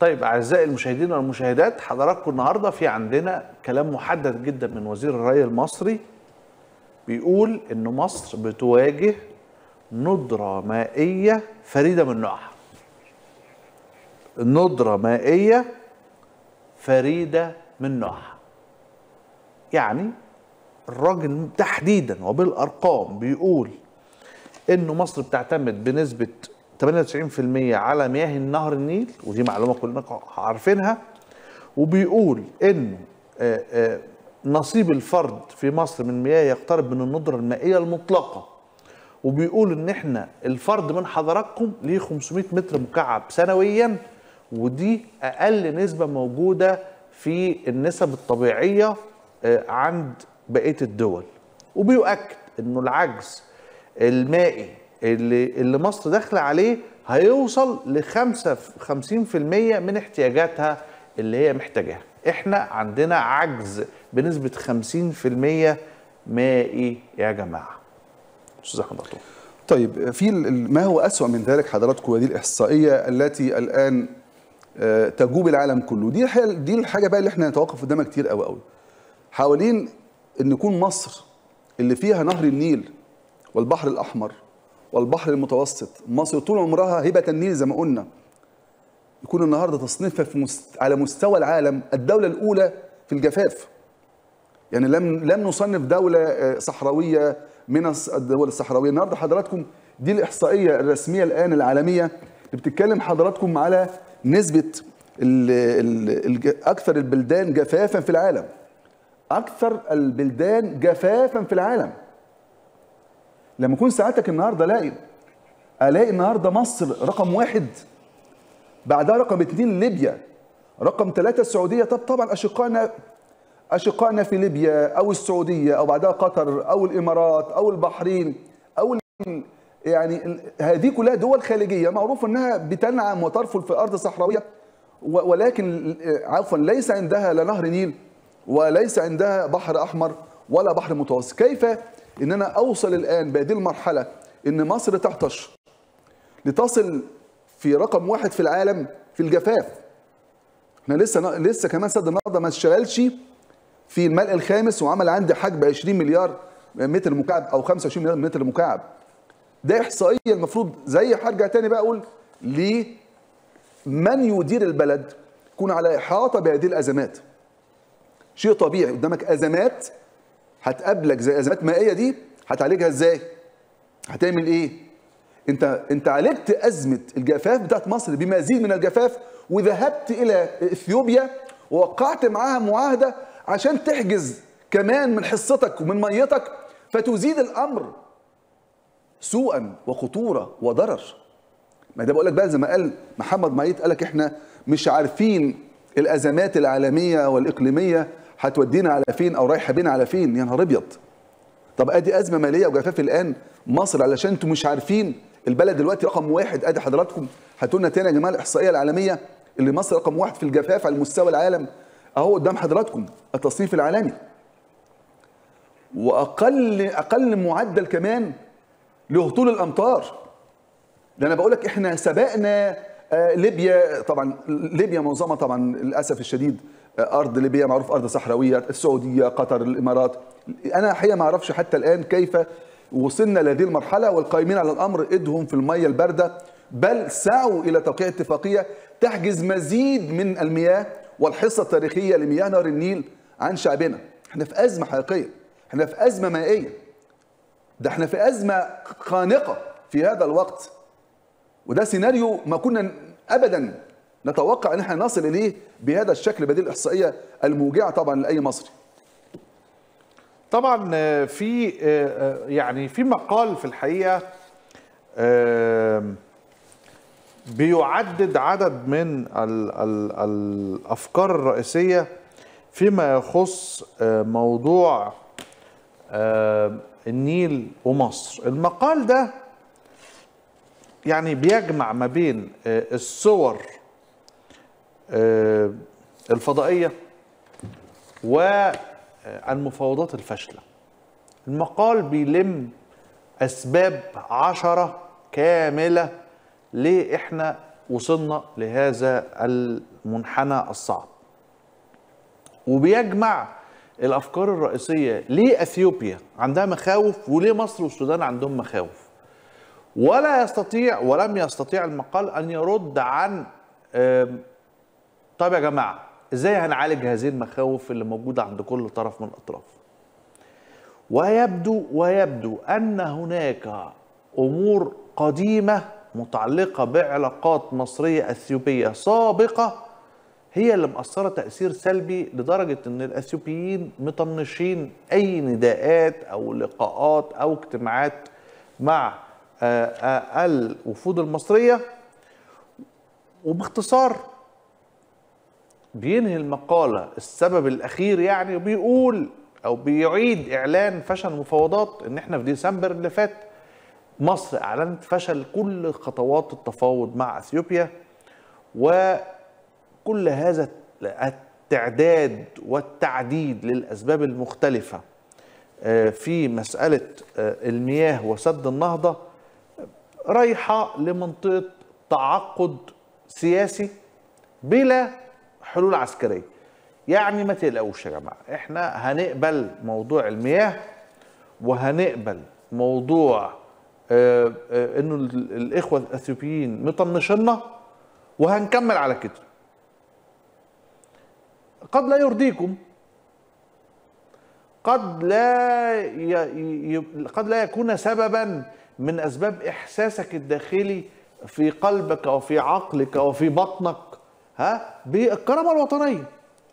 طيب اعزائي المشاهدين والمشاهدات حضراتكم النهارده في عندنا كلام محدد جدا من وزير الري المصري بيقول ان مصر بتواجه ندره مائيه فريده من نوعها ندره مائيه فريده من نوعها يعني الراجل تحديدا وبالارقام بيقول انه مصر بتعتمد بنسبه 98% على مياه النهر النيل ودي معلومه كلنا عارفينها وبيقول انه آه، آه، نصيب الفرد في مصر من مياه يقترب من الندره المائيه المطلقه وبيقول ان احنا الفرد من حضراتكم ليه 500 متر مكعب سنويا ودي اقل نسبه موجوده في النسب الطبيعيه آه، عند بقيه الدول وبيؤكد انه العجز المائي اللي اللي مصر داخله عليه هيوصل ل 55% من احتياجاتها اللي هي محتاجاها احنا عندنا عجز بنسبه 50% مائي يا جماعه استاذ احمد عطوة. طيب في ال- ال- ما هو أسوأ من ذلك حضراتكم هذه الإحصائية التي الآن آه، تجوب العالم كله دي الحاجة دي الحاجة بقى اللي احنا نتوقف قدامها كتير قوي قوي حوالين ان يكون مصر اللي فيها نهر النيل والبحر الأحمر والبحر المتوسط مصر طول عمرها هبة النيل زي ما قلنا يكون النهارده تصنيفها في مست... على مستوى العالم الدولة الأولى في الجفاف يعني لم لم نصنف دولة آه، صحراوية من الص- الدول الصحراوية النهارده حضراتكم دي الإحصائية الرسمية الآن العالمية اللي بتتكلم حضراتكم على نسبة ال ال ال أكثر البلدان جفافا في العالم أكثر البلدان جفافا في العالم لما أكون ساعتك النهارده ألاقي ألاقي النهارده مصر رقم واحد بعدها رقم اثنين ليبيا رقم ثلاثة السعودية طب طبعا أشقائنا أشقائنا في ليبيا أو السعودية أو بعدها قطر أو الإمارات أو البحرين أو ال- يعني ال- هذه كلها دول خليجية معروف أنها بتنعم وترفل في أرض صحراوية و- ولكن عفوا ليس عندها لا نهر نيل وليس عندها بحر أحمر ولا بحر متوسط كيف أن أنا أوصل الآن بهذه المرحلة أن مصر تعطش لتصل في رقم واحد في العالم في الجفاف احنا لسه لسه كمان سد النهضه ما اشتغلش في الملء الخامس وعمل عندي حجم 20 مليار متر مكعب او 25 مليار متر مكعب ده احصائيه المفروض زي هرجع تاني بقى اقول لمن يدير البلد يكون على احاطه بهذه الازمات شيء طبيعي قدامك ازمات هتقابلك زي ازمات مائيه دي هتعالجها ازاي هتعمل ايه انت انت عالجت ازمه الجفاف بتاعت مصر بمزيد من الجفاف وذهبت الى اثيوبيا ووقعت معاها معاهده عشان تحجز كمان من حصتك ومن ميتك فتزيد الامر سوءا وخطوره وضرر ما ده بقول لك بقى زي ما قال محمد معيط قال لك احنا مش عارفين الازمات العالميه والاقليميه هتودينا على فين او رايحه بينا على فين يا نهار ابيض طب ادي ازمه ماليه وجفاف الان مصر علشان انتم مش عارفين البلد دلوقتي رقم واحد ادي حضراتكم هاتوا لنا تاني يا جماعه الاحصائيه العالميه اللي مصر رقم واحد في الجفاف على مستوى العالم اهو قدام حضراتكم التصنيف العالمي واقل اقل معدل كمان لهطول الامطار ده انا بقول لك احنا سبقنا آه، ليبيا طبعا ليبيا معظمها طبعا للاسف الشديد آه، ارض ليبيا معروف ارض صحراويه السعوديه قطر الامارات انا حقيقه ما اعرفش حتى الان كيف وصلنا لهذه المرحله والقائمين على الامر ايدهم في الميه البارده بل سعوا الى توقيع اتفاقيه تحجز مزيد من المياه والحصه التاريخيه لمياه نهر النيل عن شعبنا احنا في ازمه حقيقيه احنا في ازمه مائيه ده احنا في ازمه خانقه في هذا الوقت وده سيناريو ما كنا ابدا نتوقع ان احنا نصل اليه بهذا الشكل بهذه الاحصائيه الموجعه طبعا لاي مصري طبعا آه، في آه، آه، يعني في مقال في الحقيقه آم، بيعدد عدد من ال ال الافكار الرئيسيه فيما يخص آه، موضوع آه، النيل ومصر المقال ده يعني بيجمع ما بين آه، الصور آه، الفضائيه والمفاوضات الفاشله المقال بيلم اسباب عشرة كامله ليه احنا وصلنا لهذا المنحنى الصعب وبيجمع الافكار الرئيسيه ليه اثيوبيا عندها مخاوف وليه مصر والسودان عندهم مخاوف ولا يستطيع ولم يستطيع المقال ان يرد عن آم، طيب يا جماعه ازاي هنعالج هذه المخاوف اللي موجوده عند كل طرف من الاطراف ويبدو ويبدو ان هناك امور قديمه متعلقه بعلاقات مصريه اثيوبيه سابقه هي اللي مأثرة تأثير سلبي لدرجة إن الأثيوبيين مطنشين أي نداءات أو لقاءات أو اجتماعات مع آه، آه، الوفود المصرية وباختصار بينهي المقالة السبب الأخير يعني بيقول أو بيعيد إعلان فشل المفاوضات إن إحنا في ديسمبر اللي فات مصر أعلنت فشل كل خطوات التفاوض مع أثيوبيا وكل هذا التعداد والتعديد للأسباب المختلفة آه، في مسألة آه، المياه وسد النهضة رايحة لمنطقة تعقد سياسي بلا حلول عسكرية يعني ما تقلقوش يا جماعة احنا هنقبل موضوع المياه وهنقبل موضوع آه، آه، انه ال- الاخوة الاثيوبيين مطنشنا وهنكمل على كده قد لا يرضيكم قد لا ي... ي... قد لا يكون سببا من اسباب احساسك الداخلي في قلبك وفي عقلك وفي بطنك ها بالكرامه الوطنيه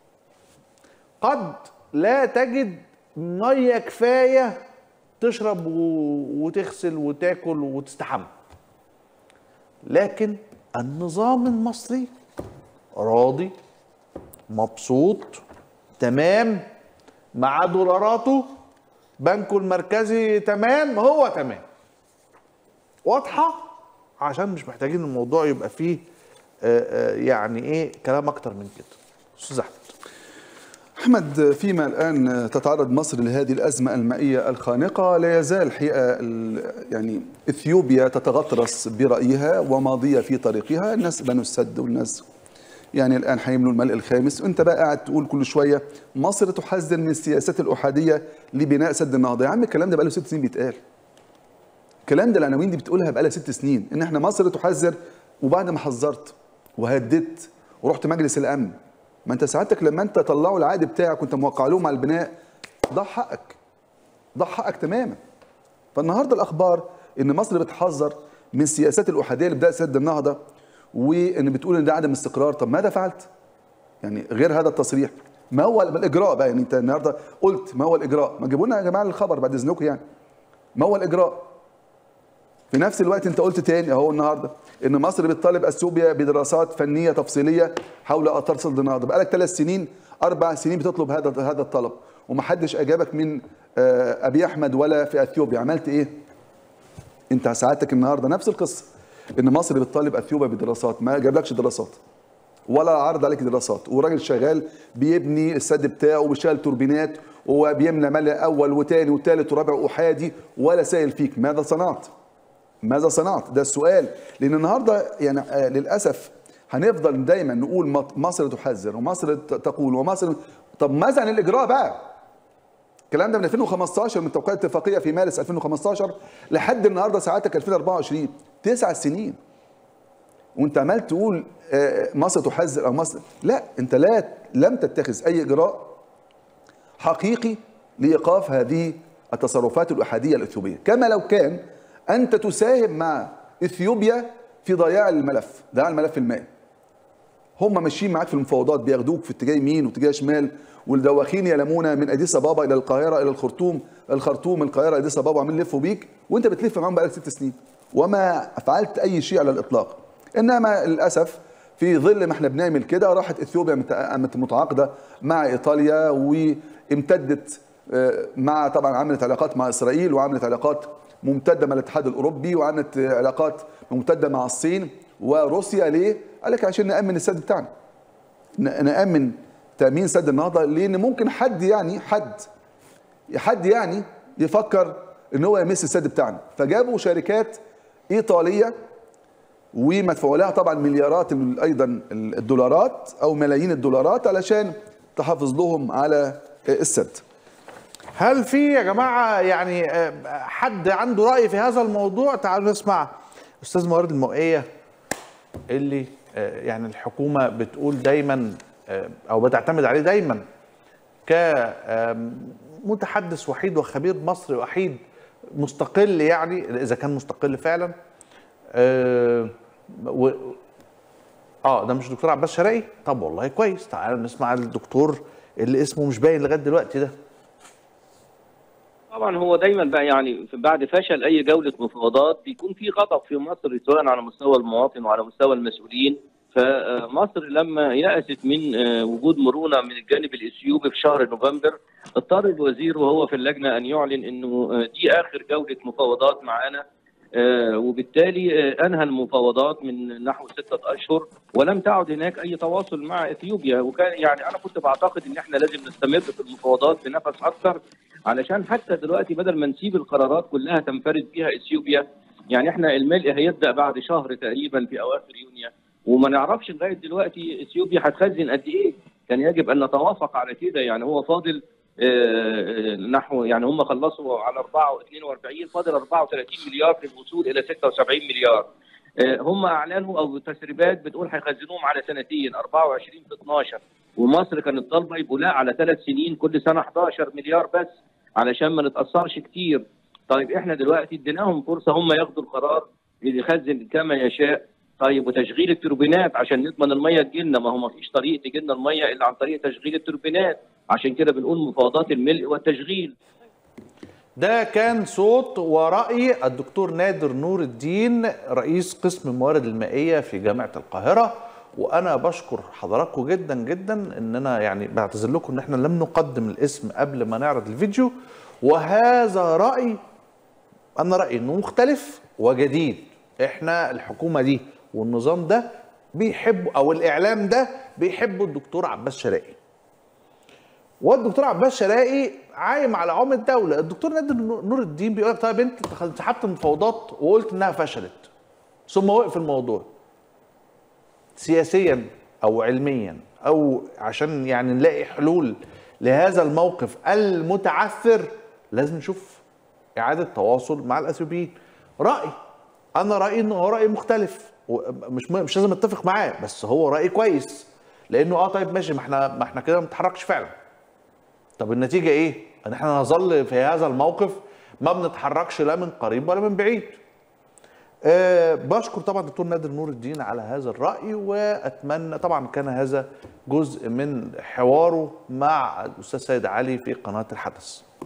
قد لا تجد ميه كفايه تشرب و... وتغسل وتاكل وتستحمى لكن النظام المصري راضي مبسوط تمام مع دولاراته بنكه المركزي تمام هو تمام واضحه عشان مش محتاجين الموضوع يبقى فيه آه، آه، يعني ايه كلام اكتر من كده استاذ احمد أحمد فيما الآن تتعرض مصر لهذه الأزمة المائية الخانقة لا يزال الحقيقة ال- يعني إثيوبيا تتغطرس برأيها وماضية في طريقها الناس بنوا السد والناس يعني الآن هيملوا الملء الخامس وأنت بقى قاعد تقول كل شوية مصر تحذر من السياسات الأحادية لبناء سد النهضة يا عم الكلام ده بقاله ست سنين بيتقال الكلام ده العناوين دي بتقولها بقالها ست سنين ان احنا مصر تحذر وبعد ما حذرت وهددت ورحت مجلس الامن ما انت سعادتك لما انت طلعوا العقد بتاعك وانت موقع لهم على البناء ضع حقك ضع حقك تماما فالنهارده الاخبار ان مصر بتحذر من السياسات الاحاديه اللي بدات سد النهضه وان بتقول ان ده عدم استقرار طب ماذا فعلت؟ يعني غير هذا التصريح ما هو الاجراء بقى يعني انت النهارده قلت ما هو الاجراء ما جيبوا لنا يا جماعه الخبر بعد اذنكم يعني ما هو الاجراء في نفس الوقت انت قلت تاني اهو النهارده ان مصر بتطالب اثيوبيا بدراسات فنيه تفصيليه حول اثار سد النهضه بقالك ثلاث سنين اربع سنين بتطلب هذا هذا الطلب ومحدش اجابك من آه، ابي احمد ولا في اثيوبيا عملت ايه؟ انت سعادتك النهارده نفس القصه ان مصر بتطالب اثيوبيا بدراسات ما جابلكش دراسات ولا عرض عليك دراسات وراجل شغال بيبني السد بتاعه وبيشغل توربينات وبيملى ملء اول وثاني وثالث ورابع احادي ولا سائل فيك ماذا صنعت؟ ماذا صنعت؟ ده السؤال لان النهارده يعني آه، للاسف هنفضل دايما نقول مط- مصر تحذر ومصر ت- تقول ومصر طب ماذا عن الاجراء بقى؟ الكلام ده من 2015 من توقيع اتفاقيه في مارس 2015 لحد النهارده ساعتك 2024 تسع سنين وانت عمال تقول آه، مصر تحذر او مصر لا انت لا لم تتخذ اي اجراء حقيقي لايقاف هذه التصرفات الاحاديه الاثيوبيه كما لو كان انت تساهم مع اثيوبيا في ضياع الملف ضياع الملف المائي هم ماشيين معاك في المفاوضات بياخدوك في اتجاه يمين واتجاه شمال والدواخين يلمون من اديس ابابا الى القاهره الى الخرطوم الخرطوم القاهره اديس ابابا عمالين يلفوا بيك وانت بتلف معاهم بقالك ست سنين وما فعلت اي شيء على الاطلاق انما للاسف في ظل ما احنا بنعمل كده راحت اثيوبيا مت- متعاقده مع ايطاليا وامتدت آه، مع طبعا عملت علاقات مع اسرائيل وعملت علاقات ممتده مع الاتحاد الاوروبي وعملت آه، علاقات ممتده مع الصين وروسيا ليه؟ قال لك عشان نامن السد بتاعنا ن- نامن تامين سد النهضه لان ممكن حد يعني حد حد يعني يفكر ان هو يمس السد بتاعنا فجابوا شركات ايطاليه ومدفوع لها طبعا مليارات ال- ايضا الدولارات او ملايين الدولارات علشان تحافظ لهم على السد هل في يا جماعه يعني آه، حد عنده راي في هذا الموضوع تعالوا نسمع استاذ الموارد المائيه اللي آه، يعني الحكومه بتقول دايما آه، او بتعتمد عليه دايما كمتحدث وحيد وخبير مصري وحيد مستقل يعني اذا كان مستقل فعلا آه، و اه ده مش دكتور عباس شرقي طب والله كويس تعالوا نسمع الدكتور اللي اسمه مش باين لغايه دلوقتي ده طبعا هو دايما بقى يعني في- بعد فشل اي جوله مفاوضات بيكون في غضب في مصر سواء على مستوى المواطن وعلى مستوى المسؤولين فمصر لما يأست من آه، وجود مرونه من الجانب الاثيوبي في شهر نوفمبر اضطر الوزير وهو في اللجنه ان يعلن انه آه، دي اخر جوله مفاوضات معانا آه، وبالتالي آه، انهى المفاوضات من نحو ستة اشهر ولم تعد هناك اي تواصل مع اثيوبيا وكان يعني انا كنت بعتقد ان احنا لازم نستمر في المفاوضات بنفس اكثر علشان حتى دلوقتي بدل ما نسيب القرارات كلها تنفرد بيها اثيوبيا يعني احنا الملء هيبدا بعد شهر تقريبا في اواخر يونيو وما نعرفش لغايه دلوقتي اثيوبيا هتخزن قد ايه كان يجب ان نتوافق على كده يعني هو فاضل آه، نحو يعني هم خلصوا على 4 42 فاضل 34 مليار للوصول الى 76 مليار آه، هم اعلنوا او تسريبات بتقول هيخزنوهم على سنتين 24 في 12 ومصر كانت طالبه يبقوا لا على ثلاث سنين كل سنه 11 مليار بس علشان ما نتاثرش كتير طيب احنا دلوقتي اديناهم فرصه هم ياخدوا القرار اللي يخزن كما يشاء طيب وتشغيل التوربينات عشان نضمن الميه تجيلنا ما هو ما فيش طريق تجيلنا الميه الا عن طريق تشغيل التوربينات عشان كده بنقول مفاوضات الملء والتشغيل ده كان صوت ورأي الدكتور نادر نور الدين رئيس قسم الموارد المائية في جامعة القاهرة وأنا بشكر حضراتكم جدا جدا إننا يعني بعتذر لكم إن إحنا لم نقدم الاسم قبل ما نعرض الفيديو وهذا رأي أنا رأيي إنه مختلف وجديد إحنا الحكومة دي والنظام ده بيحبوا أو الإعلام ده بيحبوا الدكتور عباس شرقي والدكتور عباس شرقي عايم على عم الدوله الدكتور نادر نور الدين بيقول لك طيب انت سحبت المفاوضات وقلت انها فشلت ثم وقف الموضوع سياسيا او علميا او عشان يعني نلاقي حلول لهذا الموقف المتعثر لازم نشوف اعاده تواصل مع الاثيوبيين راي انا رايي انه هو راي مختلف مش مش لازم اتفق معاه بس هو راي كويس لانه اه طيب ماشي ما احنا ما احنا كده ما بنتحركش فعلا طب النتيجه ايه؟ ان احنا نظل في هذا الموقف ما بنتحركش لا من قريب ولا من بعيد. أه بشكر طبعا الدكتور نادر نور الدين على هذا الراي واتمنى طبعا كان هذا جزء من حواره مع الاستاذ سيد علي في قناه الحدث.